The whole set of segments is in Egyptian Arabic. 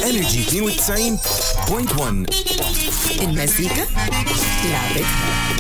انرجي 92.1 المزيكا لعبتها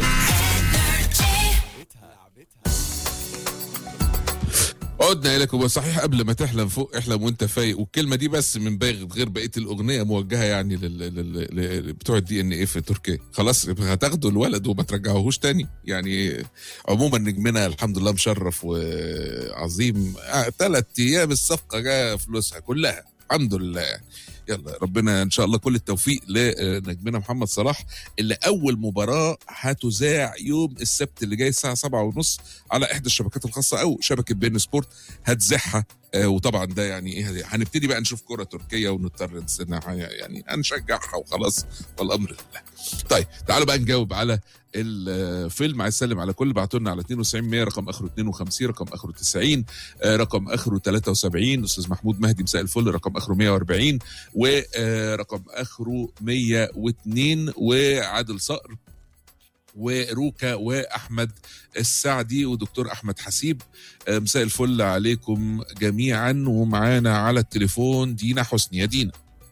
عدنا اليكم صحيح قبل ما تحلم فوق احلم وانت فايق والكلمه دي بس من باغي غير بقيه الاغنيه موجهه يعني لل... لل... لل... بتوع الدي ان ايه في تركيا خلاص هتاخدوا الولد وما ترجعوهوش تاني يعني عموما نجمنا الحمد لله مشرف وعظيم ثلاث ايام الصفقه جايه فلوسها كلها الحمد لله يعني يلا ربنا ان شاء الله كل التوفيق لنجمنا محمد صلاح اللي اول مباراه هتذاع يوم السبت اللي جاي الساعه سبعة ونص على احدى الشبكات الخاصه او شبكه بين سبورت هتذاعها آه وطبعا ده يعني ايه هنبتدي بقى نشوف كره تركيه ونضطر نستناها يعني هنشجعها وخلاص والامر لله. طيب تعالوا بقى نجاوب على الفيلم عايز اسلم على كل بعتوا لنا على 92 100 رقم اخره 52 رقم اخره 90 آه رقم اخره 73 استاذ محمود مهدي مساء الفل رقم اخره 140 ورقم اخره 102 وعادل صقر وروكا واحمد السعدي ودكتور احمد حسيب مساء الفل عليكم جميعا ومعانا على التليفون دينا حسني يا دينا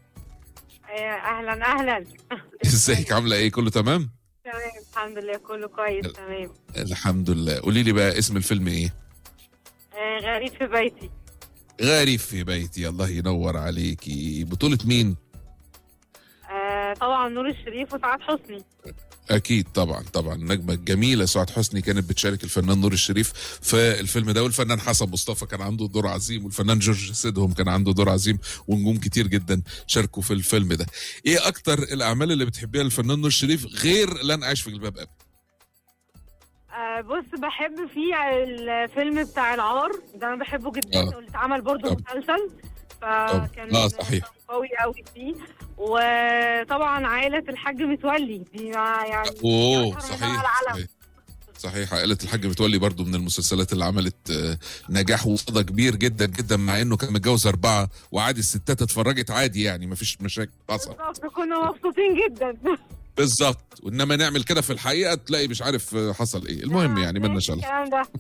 اهلا اهلا ازيك عامله ايه كله تمام تمام الحمد لله كله كويس تمام الحمد لله قولي لي بقى اسم الفيلم ايه آه غريب في بيتي غريب في بيتي الله ينور عليكي بطولة مين آه طبعا نور الشريف وسعاد حسني اكيد طبعا طبعا النجمه الجميله سعاد حسني كانت بتشارك الفنان نور الشريف في الفيلم ده والفنان حسن مصطفى كان عنده دور عظيم والفنان جورج سيدهم كان عنده دور عظيم ونجوم كتير جدا شاركوا في الفيلم ده ايه اكتر الاعمال اللي بتحبيها للفنان نور الشريف غير لن اعيش في جلباب ابي آه بص بحب فيه الفيلم بتاع العار ده انا بحبه جدا آه. واللي اتعمل برضه طب. مسلسل فكان اه صحيح قوي قوي فيه وطبعا عائلة الحاج متولي دي يعني اوه أشهر صحيح على العالم. صحيح صحيح عائلة الحاج متولي برضو من المسلسلات اللي عملت آه، نجاح وصدى كبير جدا جدا مع انه كان متجوز اربعة وعادي الستات اتفرجت عادي يعني مفيش مشاكل حصل بالظبط كنا مبسوطين جدا بالظبط وانما نعمل كده في الحقيقة تلاقي مش عارف آه، حصل ايه المهم يعني مالنا شاء الله الكلام ده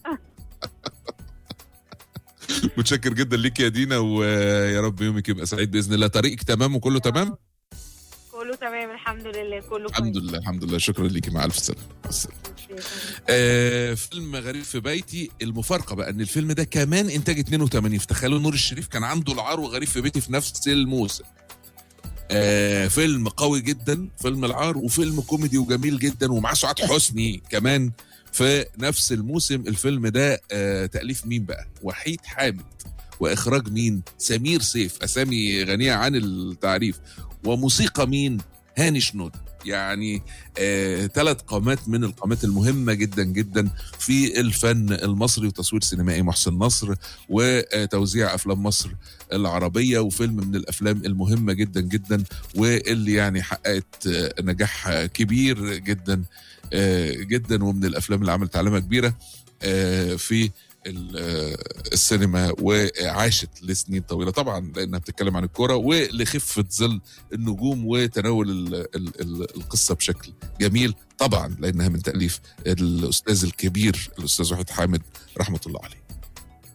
متشكر جدا ليك يا دينا ويا رب يومك يبقى سعيد باذن الله طريقك تمام وكله تمام كله تمام الحمد لله كله الحمد كويس. لله الحمد لله شكرا ليكي مع الف سلامه مع السلامة. ميرسي. آه فيلم غريب في بيتي المفارقه بقى ان الفيلم ده كمان انتاج 82 فتخيلوا نور الشريف كان عنده العار وغريب في بيتي في نفس الموسم آه فيلم قوي جدا فيلم العار وفيلم كوميدي وجميل جدا ومعاه سعاد حسني كمان في نفس الموسم الفيلم ده آه تأليف مين بقى وحيد حامد واخراج مين سمير سيف اسامي غنيه عن التعريف وموسيقى مين هاني شنودة يعني ثلاث قامات من القامات المهمه جدا جدا في الفن المصري وتصوير سينمائي محسن نصر وتوزيع افلام مصر العربيه وفيلم من الافلام المهمه جدا جدا واللي يعني حققت آه، نجاح كبير جدا آه، جدا ومن الافلام اللي عملت علامه كبيره آه، في ال- آه، السينما وعاشت لسنين طويله طبعا لانها بتتكلم عن الكوره ولخفه ظل النجوم وتناول ال ال ال القصه بشكل جميل طبعا لانها من تاليف الاستاذ الكبير الاستاذ وحيد حامد رحمه الله عليه